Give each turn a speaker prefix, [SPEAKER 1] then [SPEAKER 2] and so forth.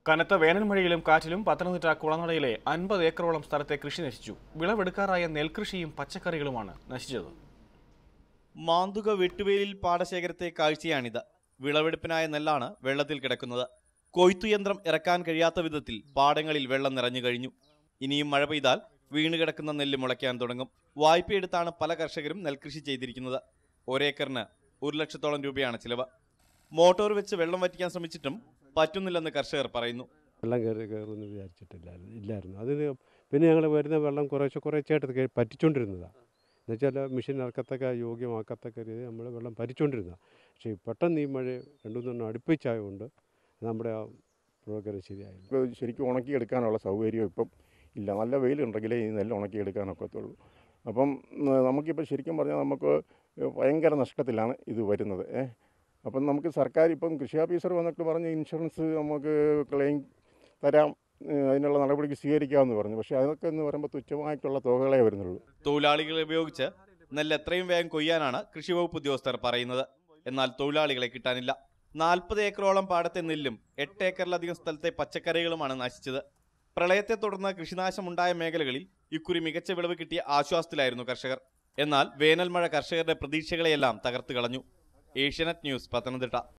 [SPEAKER 1] കനത്ത വേനൽ മഴയിലും കാറ്റിലും പത്തനംതിട്ട കുളനടയിലെ അൻപത് ഏക്കറോളം സ്ഥലത്തെ കൃഷി നശിച്ചു വിളവെടുക്കാറായ നെൽകൃഷിയും പച്ചക്കറികളുമാണ് നശിച്ചത്
[SPEAKER 2] മാന്തുക വെട്ടുവേലിൽ പാടശേഖരത്തെ കാഴ്ചയാണിത് വിളവെടുപ്പിനായ നെല്ലാണ് വെള്ളത്തിൽ കിടക്കുന്നത് കൊയ്ത്തുയന്ത്രം ഇറക്കാൻ കഴിയാത്ത വിധത്തിൽ പാടങ്ങളിൽ വെള്ളം നിറഞ്ഞു കഴിഞ്ഞു ഇനിയും മഴ പെയ്താൽ വീണുകിടക്കുന്ന നെല്ല് മുളയ്ക്കാൻ തുടങ്ങും വായ്പയെടുത്താണ് പല കർഷകരും നെൽകൃഷി ചെയ്തിരിക്കുന്നത് ഒരേക്കറിന് ഒരു ലക്ഷത്തോളം രൂപയാണ് ചിലവ് മോട്ടോർ വെച്ച് വെള്ളം വറ്റിക്കാൻ ശ്രമിച്ചിട്ടും പറ്റുന്നില്ലെന്ന് കർഷകർ പറയുന്നു
[SPEAKER 3] വെള്ളം കയറി കയറുമെന്ന് വിചാരിച്ചിട്ടില്ലായിരുന്നു ഇല്ലായിരുന്നു അതിന് പിന്നെ ഞങ്ങൾ വരുന്ന വെള്ളം കുറേശ്ശെ കുറേശ്ശായിട്ട് കേ- പറ്റിച്ചുകൊണ്ടിരുന്നതാണ് എന്നുവെച്ചാൽ മെഷീൻ ഇറക്കത്തക്ക യോഗ്യമാക്കത്തക്ക രീതി നമ്മൾ വെള്ളം പറ്റിച്ചുകൊണ്ടിരുന്നതാണ് പക്ഷേ പെട്ടെന്ന് ഈ മഴ രണ്ടു മൂന്നെണ്ണം അടുപ്പിച്ചായതുകൊണ്ട് നമ്മുടെ ആ പ്രോഗ്രാം ശരിയായില്ല
[SPEAKER 4] ഇപ്പോൾ ശരിക്കും ഉണക്കിയെടുക്കാനുള്ള സൗകര്യം ഇപ്പം ഇല്ല നല്ല വെയിലുണ്ടെങ്കിലേ ഈ നെല്ല് ഉണക്കിയെടുക്കാനൊക്കത്തുള്ളൂ അപ്പം ഉം, നമുക്കിപ്പോൾ ശരിക്കും പറഞ്ഞാൽ നമുക്ക് ഭയങ്കര നഷ്ടത്തിലാണ് ഇത് വരുന്നത് ഏ അപ്പം നമുക്ക് സർക്കാർ ഇപ്പം കൃഷി ഓഫീസർ വന്നിട്ട് പറഞ്ഞ് ഇൻഷുറൻസ് നമുക്ക് ക്ലെയിം തരാം ഏ, അതിനുള്ള നടപടിക്ക് സ്വീകരിക്കാമെന്ന് പറഞ്ഞു പക്ഷേ അതൊക്കെ എന്ന് പറയുമ്പോൾ തുച്ഛമായിട്ടുള്ള തുകകളെ വരുന്നുള്ളൂ
[SPEAKER 2] തൊഴിലാളികളെ ഉപയോഗിച്ച് നെല്ല് എത്രയും വേഗം കൊയ്യാനാണ് കൃഷി വകുപ്പ് ഉദ്യോഗസ്ഥർ പറയുന്നത് എന്നാൽ തൊഴിലാളികളെ കിട്ടാനില്ല നാൽപ്പത് ഏക്കറോളം പാടത്തെ നെല്ലും എട്ട് ഏക്കറിലധികം സ്ഥലത്തെ പച്ചക്കറികളുമാണ് നശിച്ചത് പ്രളയത്തെ തുടർന്ന് കൃഷിനാശമുണ്ടായ മേഖലകളിൽ ഇക്കുറി മികച്ച വിളവ് കിട്ടിയ ആശ്വാസത്തിലായിരുന്നു കർഷകർ എന്നാൽ വേനൽ മഴ കർഷകരുടെ പ്രതീക്ഷകളെയെല്ലാം തകർത്തു കളഞ്ഞു ഏഷ്യാനെറ്റ് ന്യൂസ് പത്തനംതിട്ട